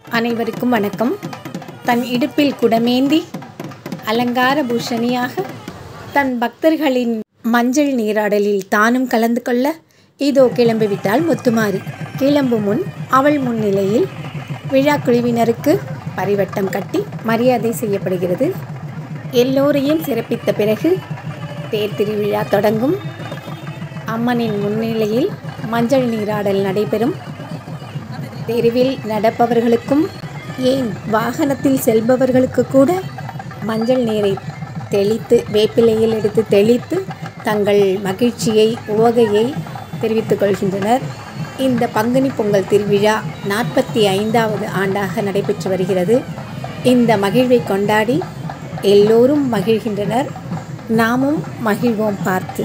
அனைவருக்கும் வணக்கம் தன் இடுப்பில் குடமேந்தி அலங்கார பூஷணியாக தன் பக்தர்களின் மஞ்சள் நீராடலில் தானும் கலந்து கொள்ள இதோ கிளம்பிவிட்டாள் முத்துமாரி கிளம்பும் முன் அவள் முன்னிலையில் விழா குழுவினருக்கு பரிவட்டம் கட்டி மரியாதை செய்யப்படுகிறது எல்லோரையும் சிறப்பித்த பிறகு தேர் திருவிழா தொடங்கும் அம்மனின் முன்னிலையில் மஞ்சள் நீராடல் நடைபெறும் தெருவில் நடப்பவர்களுக்கும் ஏன் வாகனத்தில் செல்பவர்களுக்கு கூட மஞ்சள் நீரை தெளித்து வேப்பிலையில் எடுத்து தெளித்து தங்கள் மகிழ்ச்சியை உவகையை தெரிவித்துக் கொள்கின்றனர் இந்த பங்குனி பொங்கல் திருவிழா நாற்பத்தி ஐந்தாவது ஆண்டாக நடைபெற்று வருகிறது இந்த மகிழ்வை கொண்டாடி எல்லோரும் மகிழ்கின்றனர் நாமும் மகிழ்வோம் பார்த்து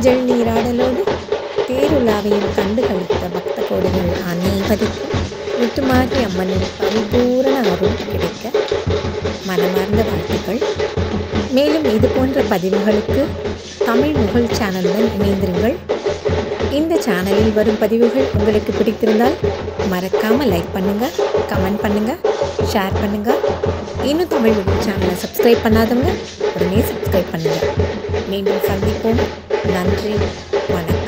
மஞ்சள் நீராடலோடு தேருலாவையும் கண்டு கழித்த பக்த கோடிகள் அனைவருக்கும் முத்துமாரி அம்மனின் பரிபூரண அருள் கிடைக்க மனமார்ந்த வாழ்த்துக்கள் மேலும் இது போன்ற பதிவுகளுக்கு தமிழ் முகல் சேனலுடன் இணைந்திருங்கள் இந்த சேனலில் வரும் பதிவுகள் உங்களுக்கு பிடித்திருந்தால் மறக்காமல் லைக் பண்ணுங்கள் கமெண்ட் பண்ணுங்கள் ஷேர் பண்ணுங்கள் இன்னும் தமிழ் முகல் சேனலை சப்ஸ்கிரைப் பண்ணாதவங்க உடனே சப்ஸ்கிரைப் பண்ணுங்கள் மீண்டும் சந்திப்போம் நன்றி வணக்கம்